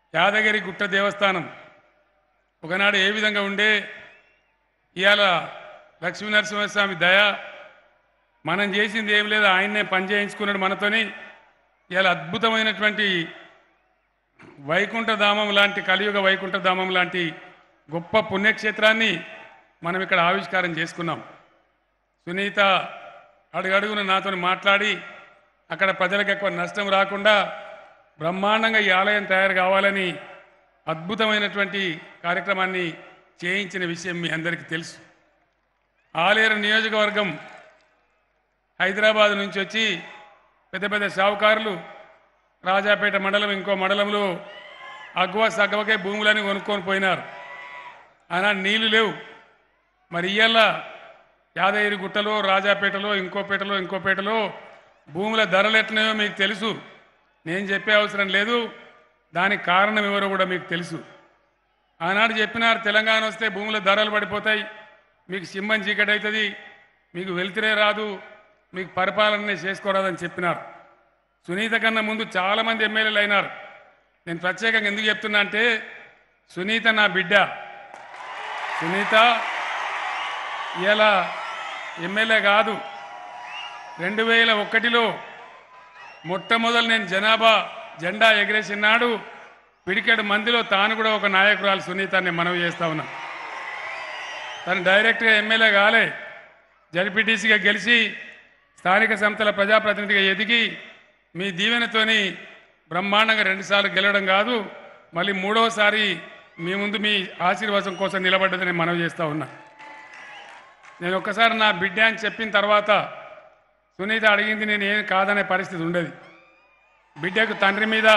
యాదగిరి గుట్ట దేవస్థానం ఒకనాడు ఏ విధంగా ఉండే ఇవాళ లక్ష్మీనరసింహస్వామి దయ మనం చేసింది ఏం లేదు ఆయన్నే పని చేయించుకున్నాడు మనతోని ఇవాళ అద్భుతమైనటువంటి వైకుంఠధామం లాంటి కలియుగ వైకుంఠధామం లాంటి గొప్ప పుణ్యక్షేత్రాన్ని మనం ఇక్కడ ఆవిష్కారం చేసుకున్నాం సునీత అడుగడుగున నాతో మాట్లాడి అక్కడ ప్రజలకు ఎక్కువ నష్టం రాకుండా బ్రహ్మాండంగా ఈ ఆలయం తయారు కావాలని అద్భుతమైనటువంటి కార్యక్రమాన్ని చేయించిన విషయం మీ అందరికీ తెలుసు ఆలేరు నియోజకవర్గం హైదరాబాద్ నుంచి వచ్చి పెద్ద పెద్ద షావుకారులు రాజాపేట మండలం ఇంకో మండలంలో అగ్వ సగవకే భూములని కొనుక్కొని పోయినారు ఆనాడు నీళ్లు లేవు మరి ఇయ్యాల యాదగిరి గుట్టలో రాజాపేటలో ఇంకో పేటలో ఇంకో పేటలో భూముల ధరలు ఎట్లనో మీకు తెలుసు నేను చెప్పే అవసరం లేదు దానికి కారణం ఎవరో కూడా మీకు తెలుసు ఆనాడు చెప్పినారు తెలంగాణ వస్తే భూముల ధరలు పడిపోతాయి మీకు సింహం చీకటి అవుతుంది మీకు వెళ్తిరే రాదు మీకు పరిపాలన చేసుకోరాదని చెప్పినారు సునీత కన్నా ముందు చాలామంది ఎమ్మెల్యేలు అయినారు నేను ప్రత్యేకంగా ఎందుకు చెప్తున్నా అంటే సునీత నా బిడ్డ సునీత ఇలా ఎమ్మెల్యే కాదు రెండు వేల ఒకటిలో మొట్టమొదలు నేను జనాభా జెండా ఎగరేసినాడు పిడికెడు మందిలో తాను కూడా ఒక నాయకురాలు సునీతాన్ని మనవి చేస్తా ఉన్నా తను డైరెక్ట్గా ఎమ్మెల్యే కాలే జడ్పీటీసీగా గెలిచి స్థానిక సంస్థల ప్రజాప్రతినిధిగా ఎదిగి మీ దీవెనతోని బ్రహ్మాండంగా రెండుసార్లు గెలవడం కాదు మళ్ళీ మూడవసారి మీ ముందు మీ ఆశీర్వాదం కోసం నిలబడ్డదని మనవి చేస్తా ఉన్నా నేను ఒక్కసారి నా బిడ్డ అని చెప్పిన తర్వాత సునీత అడిగింది నేను ఏం కాదనే పరిస్థితి ఉండదు బిడ్డకు తండ్రి మీద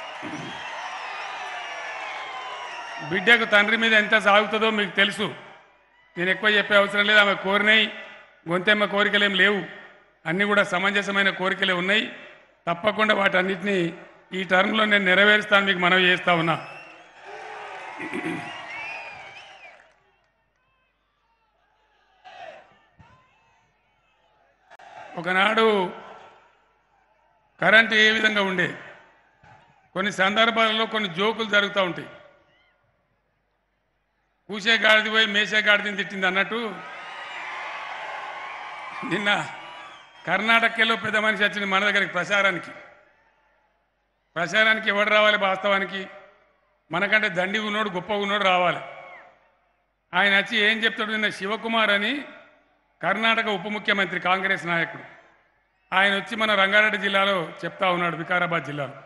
బిడ్డకు తండ్రి మీద ఎంత సాగుతుందో మీకు తెలుసు నేను ఎక్కువ చెప్పే అవసరం లేదు ఆమె కోరినాయి గొంతెమ్మ కోరికలేం లేవు అన్నీ కూడా సమంజసమైన కోరికలే ఉన్నాయి తప్పకుండా వాటన్నిటిని ఈ టర్మ్లో నేను నెరవేరుస్తాను మీకు మనవి చేస్తా ఉన్నా ఒకనాడు కరెంటు ఏ విధంగా ఉండే కొన్ని సందర్భాలలో కొన్ని జోకులు జరుగుతూ ఉంటాయి కూసే గాడిది పోయి మేసే గాడిదని తిట్టింది అన్నట్టు నిన్న కర్ణాటకలో పెద్ద మనిషి వచ్చింది మన దగ్గరికి ప్రచారానికి ప్రచారానికి ఎవడు రావాలి వాస్తవానికి మనకంటే దండి ఉన్నోడు గొప్ప ఉన్నోడు రావాలి ఆయన వచ్చి ఏం చెప్తాడు నిన్న శివకుమార్ అని కర్ణాటక ఉప ముఖ్యమంత్రి కాంగ్రెస్ నాయకుడు ఆయన వచ్చి మన రంగారెడ్డి జిల్లాలో చెప్తా ఉన్నాడు వికారాబాద్ జిల్లాలో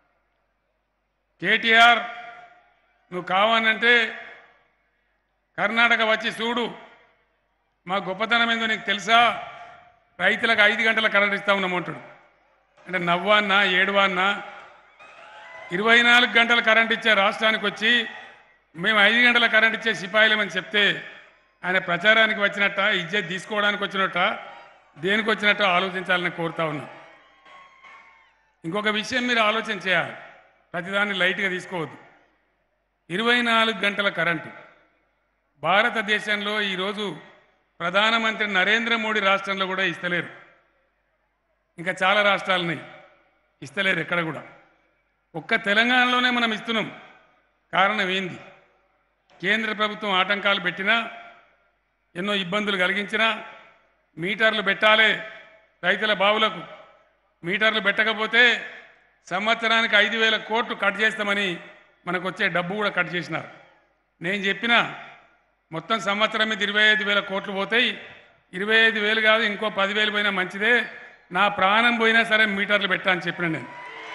కేటీఆర్ నువ్వు కావాలంటే కర్ణాటక వచ్చి చూడు మా గొప్పతనం ఏందో నీకు తెలుసా రైతులకు ఐదు గంటల కరెంట్ ఇస్తా ఉన్నామంటాడు అంటే నవ్వాన్నా ఏడువాన్నా ఇరవై నాలుగు గంటల కరెంట్ ఇచ్చే రాష్ట్రానికి వచ్చి మేము ఐదు గంటల కరెంట్ ఇచ్చే సిపాయిలమని చెప్తే ఆయన ప్రచారానికి వచ్చినట్ట ఇజ్జత్ తీసుకోవడానికి వచ్చినట్ట దేనికి వచ్చినట్టు ఆలోచించాలని కోరుతా ఉన్నాం ఇంకొక విషయం మీరు ఆలోచన చేయాలి ప్రతిదాన్ని లైట్గా తీసుకోవద్దు ఇరవై నాలుగు గంటల కరెంటు భారతదేశంలో ఈరోజు ప్రధానమంత్రి నరేంద్ర మోడీ రాష్ట్రంలో కూడా ఇస్తలేరు ఇంకా చాలా రాష్ట్రాలని ఇస్తలేరు ఎక్కడ కూడా ఒక్క తెలంగాణలోనే మనం ఇస్తున్నాం కారణం ఏంది కేంద్ర ప్రభుత్వం ఆటంకాలు పెట్టినా ఎన్నో ఇబ్బందులు కలిగించినా మీటర్లు పెట్టాలి రైతుల బావులకు మీటర్లు పెట్టకపోతే సంవత్సరానికి ఐదు వేల కోట్లు కట్ చేస్తామని మనకు వచ్చే డబ్బు కూడా కట్ చేసినారు నేను చెప్పిన మొత్తం సంవత్సరం మీద ఇరవై ఐదు వేల కోట్లు పోతాయి ఇరవై ఐదు వేలు కాదు ఇంకో పదివేలు పోయినా మంచిదే నా ప్రాణం పోయినా సరే మీటర్లు పెట్టా అని చెప్పిన నేను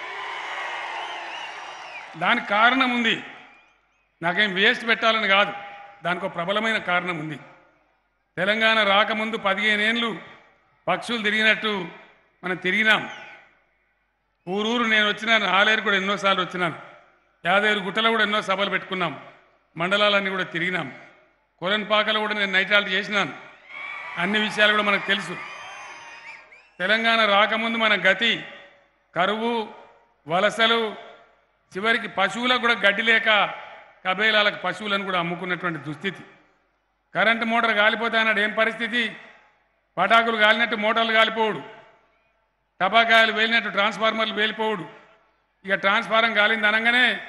దానికి కారణం ఉంది నాకేం వేస్ట్ పెట్టాలని కాదు దానికి ఒక ప్రబలమైన కారణం ఉంది తెలంగాణ రాకముందు పదిహేను ఏళ్ళు పక్షులు తిరిగినట్టు మనం తిరిగినాం ఊరూరు నేను వచ్చినాను ఆలేరు కూడా ఎన్నోసార్లు వచ్చినాను యాదగిరి గుట్టలో కూడా ఎన్నో సభలు పెట్టుకున్నాం మండలాలన్నీ కూడా తిరిగినాం కొలన్పాకలో కూడా నేను నైట్ హాల్ట్ చేసినాను అన్ని విషయాలు కూడా మనకు తెలుసు తెలంగాణ రాకముందు మన గతి కరువు వలసలు చివరికి పశువులకు కూడా గడ్డి లేక కబేలాలకు పశువులను కూడా అమ్ముకున్నటువంటి దుస్థితి కరెంటు మోటార్ కాలిపోతే అన్నాడు ఏం పరిస్థితి పటాకులు కాలినట్టు మోటార్లు కాలిపోవుడు టపాకాయలు వేలినట్టు ట్రాన్స్ఫార్మర్లు వేలిపోవుడు ఇక ట్రాన్స్ఫారం కాలింది అనగానే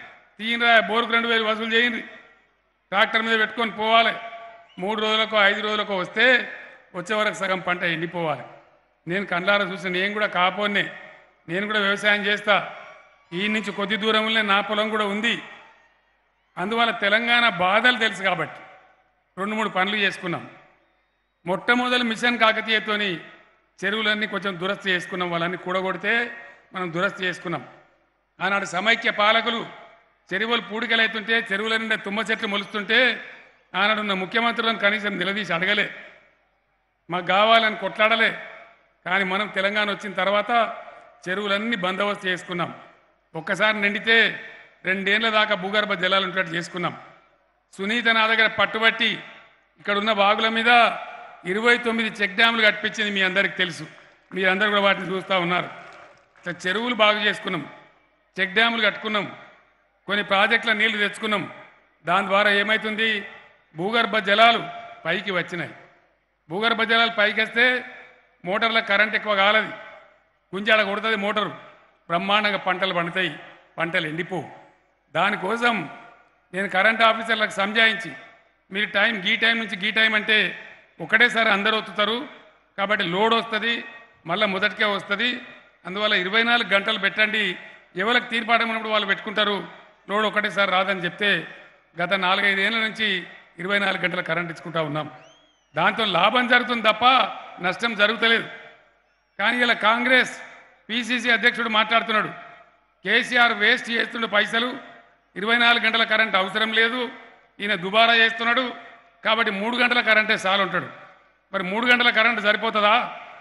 తీయనరా బోరుకు రెండు వేలు వసూలు చేయండి ట్రాక్టర్ మీద పెట్టుకొని పోవాలి మూడు రోజులకో ఐదు రోజులకో వస్తే వచ్చే వరకు సగం పంట ఎండిపోవాలి నేను కండ్లారా చూసి నేను కూడా కాపోనే నేను కూడా వ్యవసాయం చేస్తా ఈ నుంచి కొద్ది దూరంలోనే నా పొలం కూడా ఉంది అందువల్ల తెలంగాణ బాధలు తెలుసు కాబట్టి రెండు మూడు పనులు చేసుకున్నాం మొట్టమొదటి మిషన్ కాకతీయతోని చెరువులన్నీ కొంచెం దురస్తి చేసుకున్నాం వాళ్ళన్నీ కూడగొడితే మనం దురస్తి చేసుకున్నాం ఆనాడు సమైక్య పాలకులు చెరువులు పూడికలవుతుంటే చెరువుల నిండా తుమ్మ చెట్లు మొలుస్తుంటే ఆనాడు ఉన్న ముఖ్యమంత్రులను కనీసం నిలదీసి అడగలే మాకు కావాలని కొట్లాడలే కానీ మనం తెలంగాణ వచ్చిన తర్వాత చెరువులన్నీ బందోబస్తు చేసుకున్నాం ఒక్కసారి నిండితే రెండేళ్ల దాకా భూగర్భ జలాలు ఉండేటట్టు చేసుకున్నాం సునీత నా దగ్గర పట్టుబట్టి ఇక్కడ ఉన్న బాగుల మీద ఇరవై తొమ్మిది చెక్ డ్యాములు కట్టించింది మీ అందరికి తెలుసు మీరందరూ కూడా వాటిని చూస్తూ ఉన్నారు ఇట్లా చెరువులు బాగు చేసుకున్నాం చెక్ డ్యాములు కట్టుకున్నాం కొన్ని ప్రాజెక్టుల నీళ్లు తెచ్చుకున్నాం దాని ద్వారా ఏమవుతుంది భూగర్భ జలాలు పైకి వచ్చినాయి భూగర్భ జలాలు పైకి వస్తే మోటార్ల కరెంట్ ఎక్కువ కాలది గుంజాడ కొడుతుంది మోటారు బ్రహ్మాండంగా పంటలు పండుతాయి పంటలు ఎండిపోవు దానికోసం నేను కరెంట్ ఆఫీసర్లకు సంజాయించి మీరు టైం గీ టైం నుంచి గీ టైం అంటే ఒకటేసారి అందరూ వస్తుతారు కాబట్టి లోడ్ వస్తుంది మళ్ళీ మొదటికే వస్తుంది అందువల్ల ఇరవై నాలుగు గంటలు పెట్టండి ఎవరికి తీర్పాటమైనప్పుడు వాళ్ళు పెట్టుకుంటారు లోడ్ ఒకటేసారి రాదని చెప్తే గత నాలుగైదేళ్ల నుంచి ఇరవై నాలుగు గంటల కరెంట్ ఇచ్చుకుంటా ఉన్నాం దాంతో లాభం జరుగుతుంది తప్ప నష్టం జరుగుతలేదు కానీ ఇలా కాంగ్రెస్ పిసిసి అధ్యక్షుడు మాట్లాడుతున్నాడు కేసీఆర్ వేస్ట్ చేస్తుండే పైసలు ఇరవై నాలుగు గంటల కరెంట్ అవసరం లేదు ఈయన దుబారా చేస్తున్నాడు కాబట్టి మూడు గంటల కరెంటే చాలు ఉంటాడు మరి మూడు గంటల కరెంటు సరిపోతుందా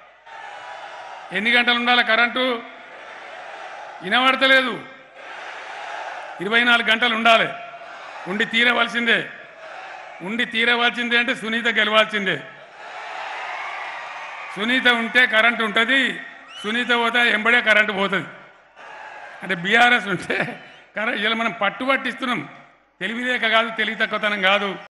ఎన్ని గంటలు ఉండాలి కరెంటు వినబడతలేదు ఇరవై నాలుగు గంటలు ఉండాలి ఉండి తీరవలసిందే ఉండి తీరవలసిందే అంటే సునీత గెలవాల్సిందే సునీత ఉంటే కరెంట్ ఉంటుంది సునీత పోతే ఎంబడే కరెంటు పోతుంది అంటే బీఆర్ఎస్ ఉంటే కరెంట్ ఇలా మనం పట్టుబట్టిస్తున్నాం తెలివిలేక కాదు తెలివి తక్కువతనం కాదు